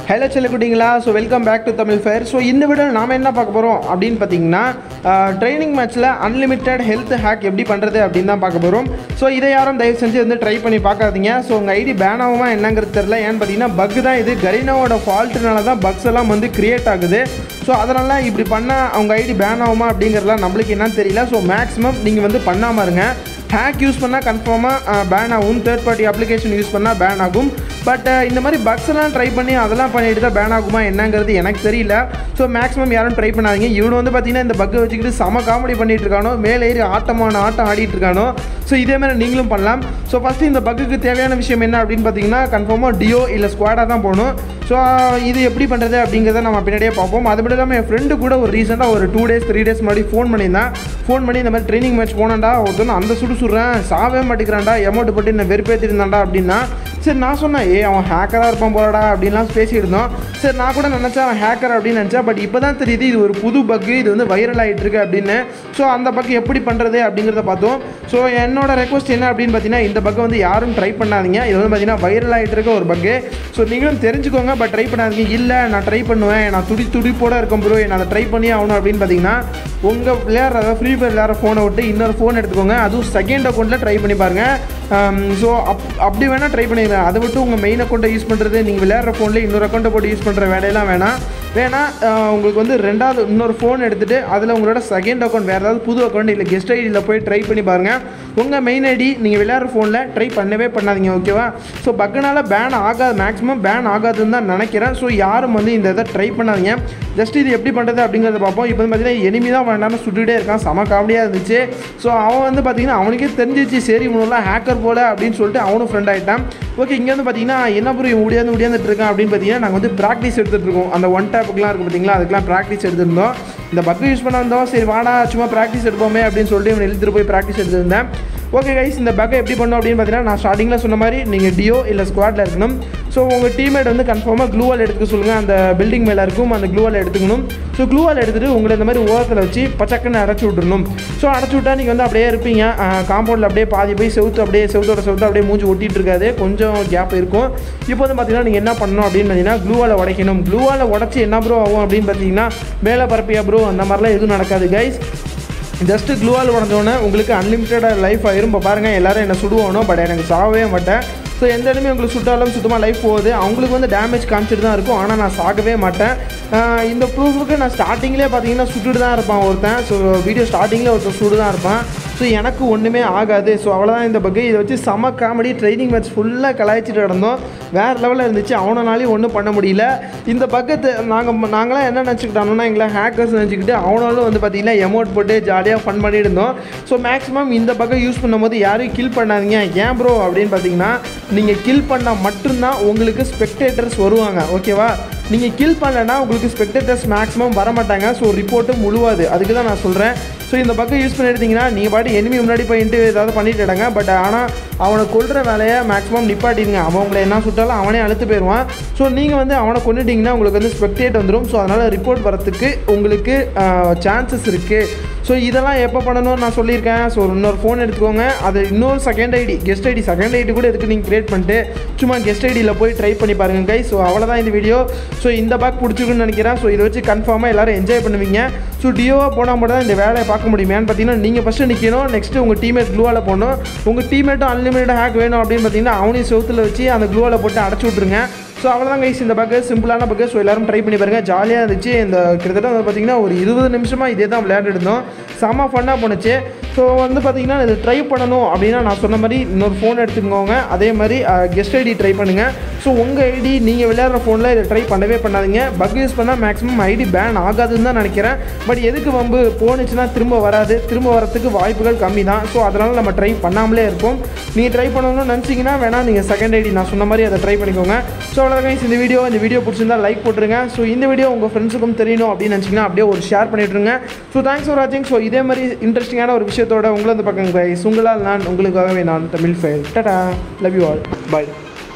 hello செல்லக்குட்டிங்களா so welcome back to Tamil fair so இந்த video நாம் என்ன பார்க்க போகிறோம் அப்படின்னு பார்த்தீங்கன்னா ட்ரைனிங் மேட்ச்சில் அன்லிமிட்டெட் ஹெல்த் ஹேக் எப்படி பண்ணுறது அப்படின்னு தான் பார்க்க போகிறோம் ஸோ இதை யாரும் தயவு செஞ்சு வந்து ட்ரை பண்ணி பார்க்காதீங்க ஸோ உங்கள் ஐடி பேன் ஆகுமா என்னங்கிறது தெரில ஏன்னு பார்த்தீங்கன்னா பக் தான் இது கரீனாவோட ஃபால்ட்டுனால தான் பக்ஸ் எல்லாம் வந்து கிரியேட் ஆகுது ஸோ அதனால் இப்படி பண்ணால் அவங்க ஐடி பேன் ஆகுமா அப்படிங்கிறதுலாம் நம்மளுக்கு என்னன்னு தெரியல ஸோ மேக்ஸிமம் நீங்கள் வந்து பண்ணாமல் இருங்க ஹேக் யூஸ் பண்ணால் கன்ஃபார்மாக பேன் ஆகும் தேர்ட் பார்ட்டி அப்ளிகேஷன் யூஸ் பண்ணால் பேன் ஆகும் பட் இந்த மாதிரி பக்ஸ் எல்லாம் ட்ரை பண்ணி அதெல்லாம் பண்ணிட்டு தான் பேன் ஆகுமா என்னங்கிறது எனக்கு தெரியல ஸோ மேக்ஸிமம் யாரும் ட்ரை பண்ணாதீங்க இவனு வந்து பார்த்தீங்கன்னா இந்த பக்கை வச்சுக்கிட்டு செம காமெடி பண்ணிட்டு இருக்கானோ மேலே ஏறி ஆட்டமான ஆட்டம் ஆடிட்டு இருக்கானோ ஸோ இதே மாதிரி நீங்களும் பண்ணலாம் ஸோ ஃபஸ்ட்டு இந்த பக்குக்கு தேவையான விஷயம் என்ன அப்படின்னு பார்த்தீங்கன்னா கன்ஃபார்மாக டியோ இல்லை ஸ்குவாடாக தான் போகணும் ஸோ இது எப்படி பண்ணுறது அப்படிங்கிறத நம்ம பின்னாடியே பார்ப்போம் அது மட்டும் இல்லாமல் என் ஃப்ரெண்டு கூட ஒரு ரீசெண்டாக ஒரு டூ டேஸ் த்ரீ டேஸ் முன்னாடி ஃபோன் பண்ணியிருந்தேன் ஃபோன் பண்ணி இந்த மாதிரி ட்ரைனிங் மேட்ச் போனேன்டா ஒருத்தன் அந்த சுடு சுடுறேன் சாவே மாட்டேங்கிறான்டா எமௌண்ட் போட்டு என்ன வெறுப்பேற்றிட்டு இருந்தான்டா அப்படின்னா சரி நான் சொன்னேன் ஏ அவன் ஹேக்கராக இருப்பான் போலடா அப்படின்லாம் பேசியிருந்தோம் சரி நான் கூட நினச்சேன் அவன் ஹேக்கர் அப்படின்னு நினச்சேன் பட் இப்போ தான் தெரியுது இது ஒரு புது பக்கு இது வந்து வைரல் ஆகிட்டு இருக்கு அப்படின்னு ஸோ அந்த பக் எப்படி பண்ணுறது அப்படிங்கிறத பார்த்தோம் ஸோ என்னோட ரெக்வஸ்ட் என்ன அப்படின்னு பார்த்தீங்கன்னா இந்த பக்கை வந்து யாரும் ட்ரை பண்ணாதீங்க இது வந்து பார்த்தீங்கன்னா வைரல் ஆகிட்டு இருக்க ஒரு பக்கு ஸோ நீங்களும் தெரிஞ்சுக்கோங்க பட் ட்ரை பண்ணாதீங்க இல்லை நான் ட்ரை பண்ணுவேன் நான் துடி துடிப்போட இருக்கேன் ப்ரோ நான் அதை ட்ரை பண்ணி ஆகணும் அப்படின்னு பார்த்தீங்கன்னா உங்கள் விளையாடுற ஃப்ரீ ஃபயர் விளையாடுற ஃபோனை விட்டு இன்னொரு ஃபோன் எடுத்துக்கோங்க அதுவும் செகண்ட் அக்கௌண்ட்டில் ட்ரை பண்ணி பாருங்கள் ஸோ அப் அப்படி வேணால் ட்ரை பண்ணிக்கலாம் அதை விட்டு உங்கள் மெயின் அக்கௌண்ட்டை யூஸ் பண்ணுறது நீங்கள் விளையாடுற ஃபோனில் இன்னொரு அக்கௌண்ட்டை போட்டு யூஸ் பண்ணுற வேலையெல்லாம் வேணாம் வேணால் உங்களுக்கு வந்து ரெண்டாவது இன்னொரு ஃபோன் எடுத்துகிட்டு அதில் உங்களோட செகண்ட் அக்கௌண்ட் வேறு ஏதாவது புது அக்கௌண்ட் இல்லை கெஸ்ட் ஐடியில் போய் ட்ரை பண்ணி பாருங்கள் உங்கள் மெயின் ஐடி நீங்கள் விளையாடுற ஃபோனில் ட்ரை பண்ணவே பண்ணாதீங்க ஓகேவா ஸோ பக்குனால பேன் ஆகாது மேக்ஸிமம் பேன் ஆகாதுன்னு தான் நினைக்கிறேன் ஸோ யாரும் வந்து இந்த இதை ட்ரை பண்ணாதீங்க ஜஸ்ட் இது எப்படி பண்ணுறது அப்படிங்கிறத பார்ப்போம் இப்போ வந்து பார்த்தீங்கன்னா எனிமி தான் வேண்டாம்னு சுட்டுகிட்டே இருக்கான் செம காமெடியாக இருந்துச்சு ஸோ அவன் வந்து பார்த்தீங்கன்னா அவனுக்கே தெரிஞ்சிச்சு சரி இவனெல்லாம் ஹேக்கர் போல அப்படின்னு சொல்லிட்டு அவனும் ஃப்ரெண்ட் ஆகிட்டான் ஓகே இங்கே வந்து பார்த்தீங்கன்னா என்ன ப்ரோ இவன் முடியாது முடியாந்துட்டு இருக்கான் அப்படின்னு பார்த்தீங்கன்னா நாங்கள் வந்து ப்ராக்டிஸ் எடுத்துகிட்டு இருக்கோம் அந்த ஒன் டேப்புக்குலாம் இருக்குது பார்த்தீங்களா அதுக்கெலாம் ப்ராக்டிஸ் எடுத்திருந்தோம் இந்த பக்கு யூஸ் பண்ண வந்தோம் சரி வாடா சும்மா ப்ராக்டிஸ் எடுப்போமே அப்படின்னு சொல்லிட்டு இவன் எழுதிட்டு போய் ப்ராக்டிஸ் எடுத்திருந்தேன் ஓகே கைஸ் இந்த பக்கை எப்படி பண்ணோம் அப்படின்னு பார்த்தீங்கன்னா நான் ஸ்டார்டிங்கில் சொன்ன மாதிரி நீங்கள் டியோ இல்லை ஸ்குவாடில் இருக்கணும் ஸோ உங்கள் டீம்மேட் வந்து கன்ஃபார்மாக க்ளூவால் எடுத்துக்க சொல்லுங்கள் அந்த பில்டிங் மேலே இருக்கும் அந்த க்ளூவால் எடுத்துக்கணும் ஸோ க்ளூவால் எடுத்துகிட்டு உங்களை இந்த மாதிரி ஓரத்தில் வச்சு பச்சக்கன்னு அடைச்சி விட்டுறணும் ஸோ அடைச்சி விட்டா நீங்கள் வந்து அப்படியே இருப்பீங்க காம்பவுண்டில் அப்படியே பாதி போய் செவுத்து அப்படியே செவுத்தோட செவுத்து அப்படியே மூஞ்சி ஒட்டிட்டு இருக்காது கொஞ்சம் கேப் இருக்கும் இப்போ வந்து பார்த்தீங்கன்னா நீங்கள் என்ன பண்ணணும் அப்படின்னு பார்த்தீங்கன்னா க்ளூவால் உடைக்கணும் க்ளூவால் உடச்சி என்ன ப்ரோ ஆகும் அப்படின்னு பார்த்தீங்கன்னா மேலே பரப்பியா ப்ரோ அந்த மாதிரிலாம் எதுவும் நடக்காது கைஸ் ஜஸ்ட்டு க்ளூவால் உடஞ்சோடனே உங்களுக்கு அன்லிமிட்டடாக லைஃப் ஆயிரும் இப்போ பாருங்கள் எல்லோரும் என்ன சுடுவானோ பட் எனக்கு சாகவே மாட்டேன் ஸோ எந்த இடமே உங்களுக்கு சுட்டாலும் சுத்தமாக லைஃப் போகுது அவங்களுக்கு வந்து டேமேஜ் காமிச்சிட்டு தான் இருக்கும் ஆனால் நான் சாகவே மாட்டேன் இந்த ப்ரூஃபுக்கு நான் ஸ்டார்டிங்லேயே பார்த்தீங்கன்னா சுட்டுட்டு தான் இருப்பான் ஒருத்தன் ஸோ வீடியோ ஸ்டார்டிங்கில் ஒருத்தன் சுட்டு தான் இருப்பான் ஸோ எனக்கு ஒன்றுமே ஆகாது ஸோ அவ்வளோதான் இந்த பக்கு இதை வச்சு செம காமெடி ட்ரைனிங் மேட்ச் ஃபுல்லாக கலாய்ச்சிட்டு கிடந்தோம் வேறு லெவலில் இருந்துச்சு அவனாலையும் ஒன்றும் பண்ண முடியல இந்த பக்கத்து நாங்கள் நாங்களாம் என்ன நினச்சிக்கிட்டோம்னா எங்களை ஹேக்கர்ஸ் நினச்சிக்கிட்டு அவனாலும் வந்து பார்த்திங்கன்னா எமௌண்ட் போட்டு ஜாலியாக ஃபன் பண்ணிட்டு இருந்தோம் ஸோ மேக்ஸிமம் இந்த பக்கம் யூஸ் பண்ணும்போது யாரையும் கில் பண்ணாதீங்க ஏன் ப்ரோ அப்படின்னு பார்த்தீங்கன்னா நீங்கள் கில் பண்ணால் மட்டும்தான் உங்களுக்கு ஸ்பெக்டேட்டர்ஸ் வருவாங்க ஓகேவா நீங்கள் கில் பண்ணலைன்னா உங்களுக்கு ஸ்பெக்டேட்டர்ஸ் மேக்ஸிமம் வர மாட்டாங்க ஸோ ரிப்போர்ட்டும் முழுவாது அதுக்கு தான் நான் சொல்கிறேன் ஸோ இந்த பக்கம் யூஸ் பண்ணி எடுத்தீங்கன்னா நீங்கள் பாட்டு எனிமி முன்னாடி போயிட்டு ஏதாவது பண்ணிட்டுடாங்க பட் ஆனால் அவனை கொள்கிற வேலையை மேக்ஸிமம் நிப்பாட்டிடுங்க அவன் உங்களை என்ன சுட்டாலும் அவனே அழுத்து போயிடுவான் ஸோ நீங்கள் வந்து அவனை கொண்டுட்டிங்கன்னா உங்களுக்கு வந்து ஸ்பெக்டேட் வந்துடும் ஸோ அதனால் ரிப்போர்ட் வரத்துக்கு உங்களுக்கு சான்சஸ் இருக்குது ஸோ இதெல்லாம் எப்போ பண்ணணும்னு நான் சொல்லியிருக்கேன் ஸோ இன்னொரு ஃபோன் எடுத்துக்கோங்க அது இன்னொரு second ID guest ID second ID கூட எதுக்கு நீங்கள் க்ரியேட் பண்ணிட்டு சும்மா கெஸ்ட் ஐடியில் போய் ட்ரை பண்ணி பாருங்கள் கை ஸோ அவ்வளோதான் இந்த வீடியோ ஸோ இந்த பேக் பிடிச்சிருக்குன்னு நினைக்கிறேன் ஸோ இதை வச்சு கன்ஃபார்மாக எல்லோரும் என்ஜாய் பண்ணுவீங்க ஸோ டியோவாக போனால் மட்டும் தான் இந்த வேலையை பார்க்க முடியுமேன்னு பார்த்தீங்கன்னா நீங்கள் ஃபஸ்ட்டு நிற்கணும் நெக்ஸ்ட்டு உங்கள் டீமேட் க்ளூவால் போகணும் உங்கள் டீமேட்டும் அன்லிமிட்டட் ஹேக் வேணும் அப்படின்னு பார்த்தீங்கன்னா அவனையும் செவுத்தில் வச்சு அந்த க்ளூவால் போட்டு அடைச்சி விட்ருங்க ஸோ அவ்வளோதான் கைஸ் இந்த பக்கு சிம்பிளான பக்கு ஸோ எல்லோரும் ட்ரை பண்ணி பாருங்கள் ஜாலியாக இருந்துச்சு இந்த கிட்டத்தட்ட வந்து பார்த்திங்கன்னா ஒரு இருபது நிமிஷமாக இதே தான் விளையாண்டுட்டு இருந்தோம் செம்ம ஃபன்னாக போணுச்சு ஸோ வந்து பார்த்திங்கன்னா இது ட்ரை பண்ணணும் அப்படின்னா நான் சொன்ன மாதிரி இன்னொரு ஃபோன் எடுத்துக்கோங்க அதே மாதிரி கெஸ்ட் ஐடி ட்ரை பண்ணுங்கள் ஸோ உங்கள் ஐடி நீங்கள் விளையாடுற ஃபோனில் இதை ட்ரை பண்ணவே பண்ணாதீங்க பக் யூஸ் பண்ணால் மேக்ஸிமம் ஐடி பேன் ஆகாதுன்னு தான் நினைக்கிறேன் பட் எதுக்கு வம்பு போணுச்சுன்னா திரும்ப வராது திரும்ப வரத்துக்கு வாய்ப்புகள் கம்மி தான் ஸோ அதனால் நம்ம ட்ரை பண்ணாமலே இருப்போம் நீங்கள் ட்ரை பண்ணணும்னு நினச்சிங்கன்னா வேணால் நீங்கள் செகண்ட் ஐடி நான் சொன்ன மாதிரி அதை ட்ரை பண்ணிக்கோங்க ஸோ அவ்வளோதான் இந்த வீடியோ இந்த வீடியோ பிடிச்சிருந்தா லைக் போட்டுருங்க ஸோ இந்த வீடியோ உங்கள் ஃப்ரெண்ட்ஸுக்கும் தெரியணும் அப்படின்னு நினச்சிங்கன்னா அப்படியே ஒரு ஷேர் பண்ணிட்டுருங்க ஸோ தேங்க்ஸ் ஃபார் வாட்சிங் ஸோ இதே மாதிரி இன்ட்ரெஸ்டிங்கான ஒரு விஷயத்தோட உங்களை வந்து பக்கம் கைஸ் உங்களால் நான் உங்களுக்காகவே நான் Tamil file tata love you all bye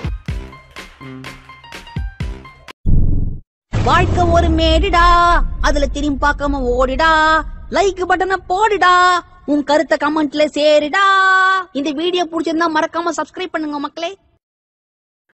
வாழ்க்கை ஒரு மேடிடா அதுல திரும்பி பார்க்காம ஓடிடா லைக் பட்டனை போடுடா உன் கருத்தை கமெண்ட்ல சேருடா இந்த வீடியோ பிடிச்சிருந்தா மறக்காம சப்ஸ்கிரைப் பண்ணுங்க மக்களே